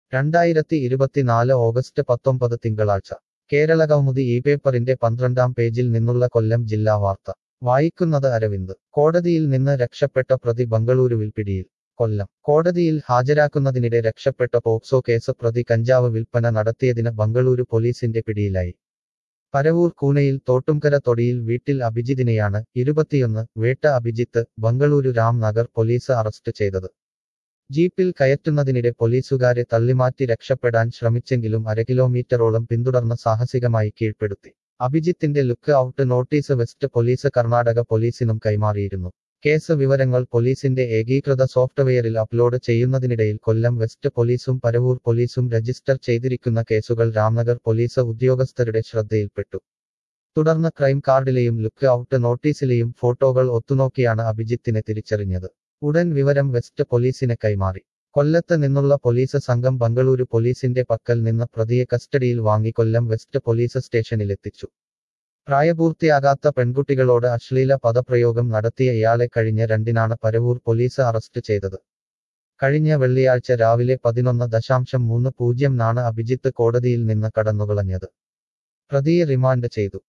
രണ്ടായിരത്തി ഇരുപത്തിനാല് ഓഗസ്റ്റ് പത്തൊമ്പത് തിങ്കളാഴ്ച കേരളകൗമുദി ഈ പേപ്പറിന്റെ പന്ത്രണ്ടാം പേജിൽ നിന്നുള്ള കൊല്ലം ജില്ലാ വാർത്ത വായിക്കുന്നത് അരവിന്ദ് കോടതിയിൽ നിന്ന് രക്ഷപ്പെട്ട പ്രതി ബംഗളൂരുവിൽ പിടിയിൽ കൊല്ലം കോടതിയിൽ ഹാജരാക്കുന്നതിനിടെ രക്ഷപ്പെട്ട പോക്സോ കേസ് പ്രതി കഞ്ചാവ് വിൽപ്പന നടത്തിയതിന് ബംഗളൂരു പോലീസിന്റെ പിടിയിലായി പരവൂർ കൂനയിൽ തോട്ടുംകര തൊടിയിൽ വീട്ടിൽ അഭിജിത്തിനെയാണ് ഇരുപത്തിയൊന്ന് വേട്ട അഭിജിത്ത് ബംഗളൂരു രാംനഗർ പോലീസ് അറസ്റ്റ് ചെയ്തത് ജീപ്പിൽ കയറ്റുന്നതിനിടെ പോലീസുകാരെ തള്ളിമാറ്റി രക്ഷപ്പെടാൻ ശ്രമിച്ചെങ്കിലും അര കിലോമീറ്ററോളം പിന്തുടർന്ന് സാഹസികമായി കീഴ്പ്പെടുത്തി അഭിജിത്തിന്റെ look out notice west police Karnataka പോലീസിനും കൈമാറിയിരുന്നു കേസ് വിവരങ്ങൾ പോലീസിന്റെ ഏകീകൃത സോഫ്റ്റ്വെയറിൽ അപ്ലോഡ് ചെയ്യുന്നതിനിടയിൽ കൊല്ലം വെസ്റ്റ് പോലീസും പരവൂർ പോലീസും രജിസ്റ്റർ ചെയ്തിരിക്കുന്ന കേസുകൾ രാംനഗർ പോലീസ് ഉദ്യോഗസ്ഥരുടെ ശ്രദ്ധയിൽപ്പെട്ടു തുടർന്ന് ക്രൈം കാർഡിലെയും ലുക്ക് ഔട്ട് നോട്ടീസിലെയും ഫോട്ടോകൾ ഒത്തുനോക്കിയാണ് അഭിജിത്തിനെ തിരിച്ചറിഞ്ഞത് ഉടൻ വിവരം വെസ്റ്റ് പോലീസിനെ കൈമാറി കൊല്ലത്ത് നിന്നുള്ള പോലീസ് സംഘം ബംഗളൂരു പോലീസിന്റെ പക്കൽ നിന്ന് പ്രതിയെ കസ്റ്റഡിയിൽ വാങ്ങി കൊല്ലം വെസ്റ്റ് പോലീസ് സ്റ്റേഷനിലെത്തിച്ചു പ്രായപൂർത്തിയാകാത്ത പെൺകുട്ടികളോട് അശ്ലീല പദപ്രയോഗം നടത്തിയ ഇയാളെ കഴിഞ്ഞ രണ്ടിനാണ് പരവൂർ പോലീസ് അറസ്റ്റ് ചെയ്തത് കഴിഞ്ഞ വെള്ളിയാഴ്ച രാവിലെ പതിനൊന്ന് ദശാംശം മൂന്ന് പൂജ്യം നാണ് അഭിജിത്ത് കോടതിയിൽ നിന്ന് കടന്നുകളഞ്ഞത് പ്രതിയെ റിമാൻഡ് ചെയ്തു